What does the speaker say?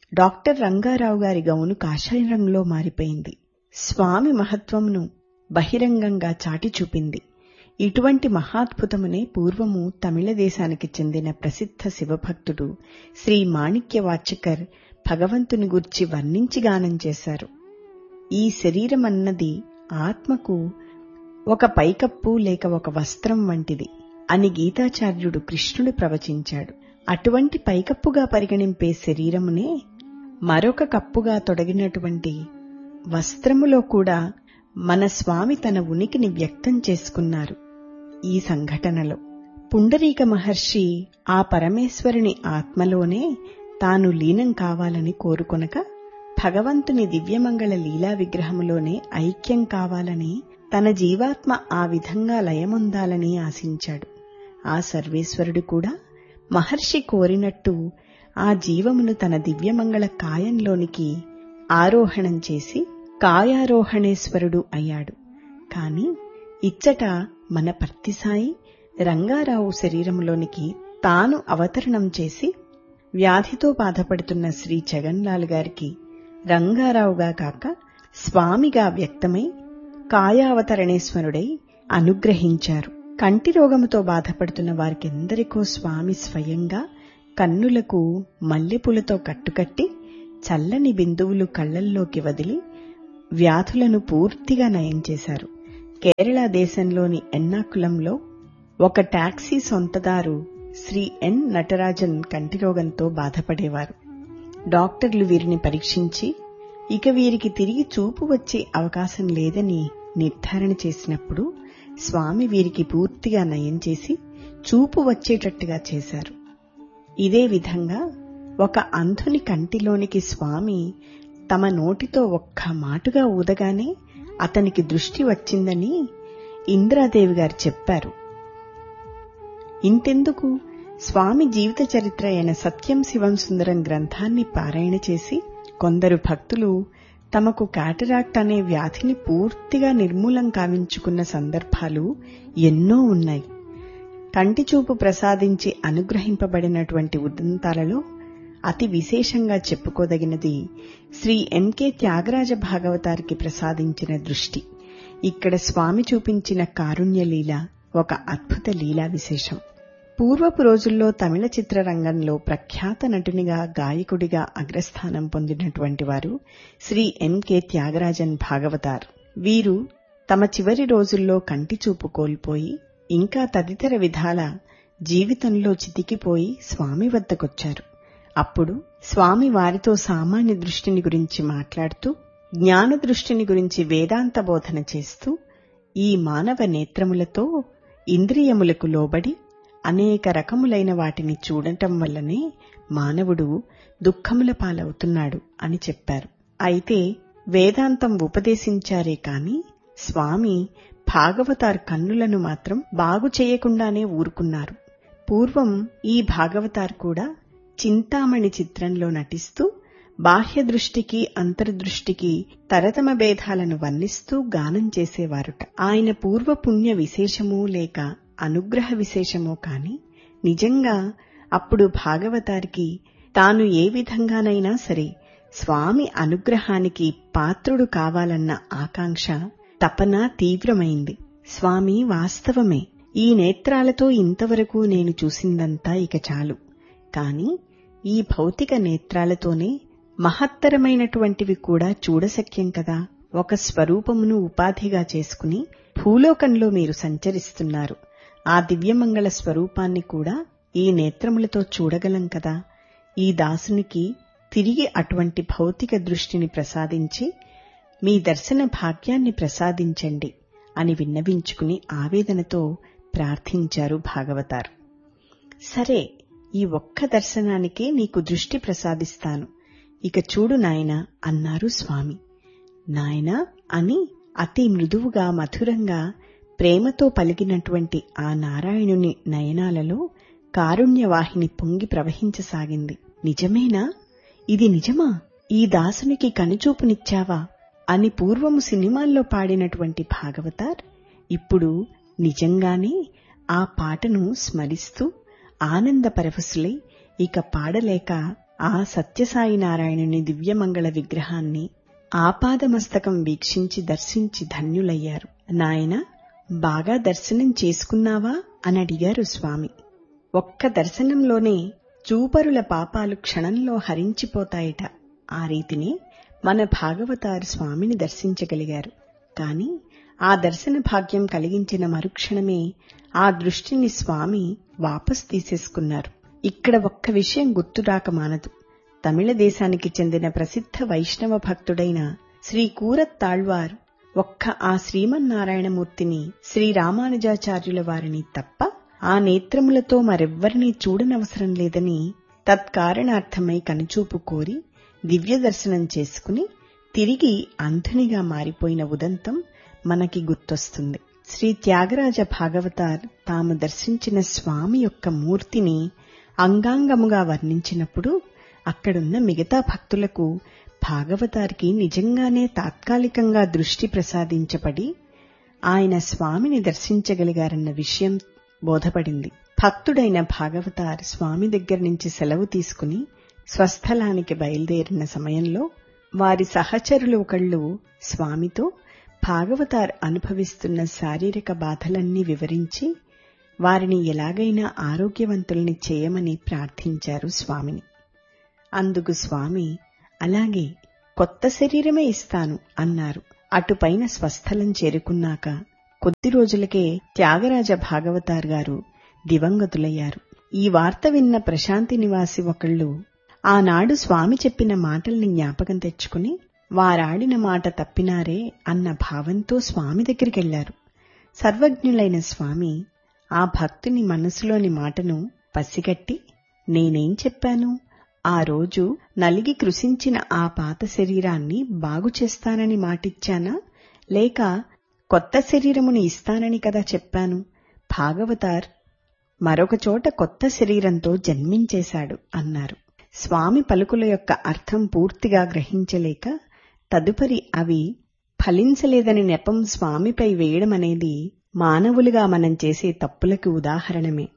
doctor Rangarao గారి gown కాషాయ రంగులో మారిపోయింది స్వామి మహత్వమును బహిరంగంగా చాటి చూపింది ఇటువంటి మహాద్భుతమునే పూర్వము తమిళ దేశానికి చెందిన ప్రసిద్ధ శివభక్తుడు శ్రీ మాణిక్య వాచకర్ భగవంతుని గుర్చి వర్ణించి గానం చేశారు ఈ శరీరమన్నది ఆత్మకు ఒక పైకప్పు లేక ఒక వస్త్రం వంటిది అని గీతాచార్యుడు కృష్ణుడు ప్రవచించాడు అటువంటి పైకప్పుగా పరిగణింపే శరీరమునే మరొక కప్పుగా తొడగినటువంటి వస్త్రములో కూడా మన స్వామి తన ఉనికిని వ్యక్తం చేసుకున్నారు ఈ సంఘటనలో పుండరీక మహర్షి ఆ పరమేశ్వరుని ఆత్మలోనే తాను లీనం కావాలని కోరుకొనక భగవంతుని దివ్యమంగళ లీలా విగ్రహములోనే ఐక్యం కావాలని తన జీవాత్మ ఆ విధంగా లయముందాలని ఆశించాడు ఆ సర్వేశ్వరుడు కూడా మహర్షి కోరినట్టు ఆ జీవమును తన దివ్యమంగళ కాయంలోనికి ఆరోహణం చేసి కాయారోహణేశ్వరుడు అయ్యాడు కాని ఇచ్చట మన పర్తిసాయి రంగారావు శరీరంలోనికి తాను అవతరణం చేసి వ్యాధితో బాధపడుతున్న శ్రీ జగన్లాల్ గారికి రంగారావుగా కాక స్వామిగా వ్యక్తమై కాయావతరణేశ్వరుడై అనుగ్రహించారు కంటి రోగముతో బాధపడుతున్న వారికెందరికో స్వామి స్వయంగా కన్నులకు మల్లెపూలతో కట్టుకట్టి చల్లని బిందువులు కళ్లల్లోకి వదిలి వ్యాధులను పూర్తిగా నయం చేశారు కేరళ దేశంలోని ఎన్నాకులంలో ఒక టాక్సీ సొంతదారు శ్రీ ఎన్ నటరాజన్ కంటిరోగంతో బాధపడేవారు డాక్టర్లు వీరిని పరీక్షించి ఇక వీరికి తిరిగి చూపు వచ్చే అవకాశం లేదని నిర్ధారణ చేసినప్పుడు స్వామి వీరికి పూర్తిగా నయం చేసి చూపు వచ్చేటట్టుగా చేశారు ఇదే విధంగా ఒక అంధుని కంటిలోనికి స్వామి తమ నోటితో ఒక్క మాటుగా ఊదగానే అతనికి దృష్టి వచ్చిందని ఇంద్రాదేవి గారు చెప్పారు ఇంతెందుకు స్వామి జీవిత చరిత్ర అయిన సత్యం శివం సుందరం గ్రంథాన్ని పారాయణ చేసి కొందరు భక్తులు తమకు కాటరాక్ట్ అనే వ్యాధిని పూర్తిగా నిర్మూలం కావించుకున్న సందర్భాలు ఎన్నో ఉన్నాయి కంటి చూపు ప్రసాదించి అనుగ్రహింపబడినటువంటి ఉదంతాలలో అతి విశేషంగా చెప్పుకోదగినది శ్రీ ఎన్కే త్యాగరాజ భాగవతారికి ప్రసాదించిన దృష్టి ఇక్కడ స్వామి చూపించిన కారుణ్యలీల ఒక అద్భుత లీలా విశేషం పూర్వపు రోజుల్లో తమిళ చిత్రరంగంలో ప్రఖ్యాత నటునిగా గాయకుడిగా అగ్రస్థానం పొందినటువంటి వారు శ్రీ ఎన్కే త్యాగరాజన్ భాగవతార్ వీరు తమ చివరి రోజుల్లో కంటి చూపు కోల్పోయి ఇంకా తదితర విధాల జీవితంలో చితికిపోయి స్వామి వద్దకొచ్చారు అప్పుడు స్వామి వారితో సామాన్య దృష్టిని గురించి మాట్లాడుతూ జ్ఞాన దృష్టిని గురించి వేదాంత బోధన చేస్తూ ఈ మానవ నేత్రములతో ఇంద్రియములకు లోబడి అనేక రకములైన వాటిని చూడటం వల్లనే మానవుడు దుఃఖముల పాలవుతున్నాడు అని చెప్పారు అయితే వేదాంతం ఉపదేశించారే కాని స్వామి భాగవతార్ కన్నులను మాత్రం బాగు చేయకుండానే ఊరుకున్నారు పూర్వం ఈ భాగవతార్ కూడా చింతామణి చిత్రంలో నటిస్తూ బాహ్య దృష్టికి అంతర్దృష్టికి తరతమ భేదాలను వర్ణిస్తూ గానం చేసేవారుట ఆయన పూర్వపుణ్య విశేషమూ లేక అనుగ్రహ విశేషమో కాని నిజంగా అప్పుడు భాగవతారికి తాను ఏ విధంగానైనా సరే స్వామి అనుగ్రహానికి పాత్రుడు కావాలన్న ఆకాంక్ష తపన తీవ్రమైంది స్వామి వాస్తవమే ఈ నేత్రాలతో ఇంతవరకు నేను చూసిందంతా ఇక చాలు కాని ఈ భౌతిక నేత్రాలతోనే మహత్తరమైనటువంటివి కూడా చూడశక్యం కదా ఒక స్వరూపమును ఉపాధిగా చేసుకుని భూలోకంలో మీరు సంచరిస్తున్నారు ఆ దివ్యమంగళ స్వరూపాన్ని కూడా ఈ నేత్రములతో చూడగలం కదా ఈ దాసునికి తిరిగి అటువంటి భౌతిక దృష్టిని ప్రసాదించి మీ దర్శన భాగ్యాన్ని ప్రసాదించండి అని విన్నవించుకుని ఆవేదనతో ప్రార్థించారు భాగవతారు సరే ఈ ఒక్క దర్శనానికే నీకు దృష్టి ప్రసాదిస్తాను ఇక చూడు నాయనా అన్నారు స్వామి నాయనా అని అతి మృదువుగా మధురంగా ప్రేమతో పలికినటువంటి ఆ నారాయణుని నయనాలలో కారుణ్యవాహిని పొంగి ప్రవహించసాగింది నిజమేనా ఇది నిజమా ఈ దాసునికి కనుచూపునిచ్చావా అని పూర్వము సినిమాల్లో పాడినటువంటి భాగవతార్ ఇప్పుడు నిజంగానే ఆ పాటను స్మరిస్తూ ఆనంద పరవశులై ఇక పాడలేక ఆ సత్యసాయి నారాయణుని దివ్యమంగళ విగ్రహాన్ని ఆపాదమస్తకం వీక్షించి దర్శించి ధన్యులయ్యారు నాయన బాగా దర్శనం చేసుకున్నావా అని అడిగారు స్వామి ఒక్క దర్శనంలోనే చూపరుల పాపాలు క్షణంలో హరించిపోతాయట ఆ రీతిని మన భాగవతారు స్వామిని దర్శించగలిగారు కాని ఆ దర్శన భాగ్యం కలిగించిన మరుక్షణమే ఆ దృష్టిని స్వామి వాపస్ తీసేసుకున్నారు ఇక్కడ ఒక్క విషయం గుర్తురాక మానదు తమిళ దేశానికి చెందిన ప్రసిద్ధ వైష్ణవ భక్తుడైన శ్రీ కూరత్ తాళ్వార్ ఒక్క ఆ శ్రీమన్నారాయణమూర్తిని శ్రీరామానుజాచార్యుల వారిని తప్ప ఆ నేత్రములతో మరెవ్వరినీ చూడనవసరం లేదని తత్కారణార్థమై కనుచూపు కోరి దివ్య దర్శనం చేసుకుని తిరిగి అంధునిగా మారిపోయిన ఉదంతం మనకి గుర్తొస్తుంది శ్రీ త్యాగరాజ భాగవతార్ తాము దర్శించిన స్వామి యొక్క మూర్తిని అంగాంగముగా వర్ణించినప్పుడు అక్కడున్న మిగతా భక్తులకు భాగవతారికి నిజంగానే తాత్కాలికంగా దృష్టి ప్రసాదించబడి ఆయన స్వామిని దర్శించగలిగారన్న విషయం బోధపడింది భక్తుడైన భాగవతార్ స్వామి దగ్గర నుంచి సెలవు తీసుకుని స్వస్థలానికి బయలుదేరిన సమయంలో వారి సహచరులు ఒకళ్ళు స్వామితో భాగవతార్ అనుభవిస్తున్న శారీరక బాధలన్నీ వివరించి వారిని ఎలాగైనా ఆరోగ్యవంతుల్ని చేయమని ప్రార్థించారు స్వామిని అందుకు స్వామి అలాగే కొత్త శరీరమే ఇస్తాను అన్నారు అటుపైన స్వస్థలం చేరుకున్నాక కొద్ది రోజులకే త్యాగరాజ భాగవతార్ గారు దివంగతులయ్యారు ఈ వార్త విన్న ప్రశాంతి నివాసి ఒకళ్ళు ఆనాడు స్వామి చెప్పిన మాటల్ని జ్ఞాపకం తెచ్చుకుని వారాడిన మాట తప్పినారే అన్న భావంతో స్వామి దగ్గరికెళ్లారు సర్వజ్ఞులైన స్వామి ఆ భక్తుని మనసులోని మాటను పసిగట్టి నేనేం చెప్పాను ఆ రోజు నలిగి కృషించిన ఆ పాత శరీరాన్ని బాగు చేస్తానని మాటిచ్చానా లేక కొత్త శరీరముని ఇస్తానని కదా చెప్పాను భాగవతార్ మరొక చోట కొత్త శరీరంతో జన్మించేశాడు అన్నారు స్వామి పలుకుల యొక్క అర్థం పూర్తిగా గ్రహించలేక తదుపరి అవి ఫలించలేదని నెపం స్వామిపై వేయడం అనేది మానవులుగా మనం చేసే తప్పులకు ఉదాహరణమే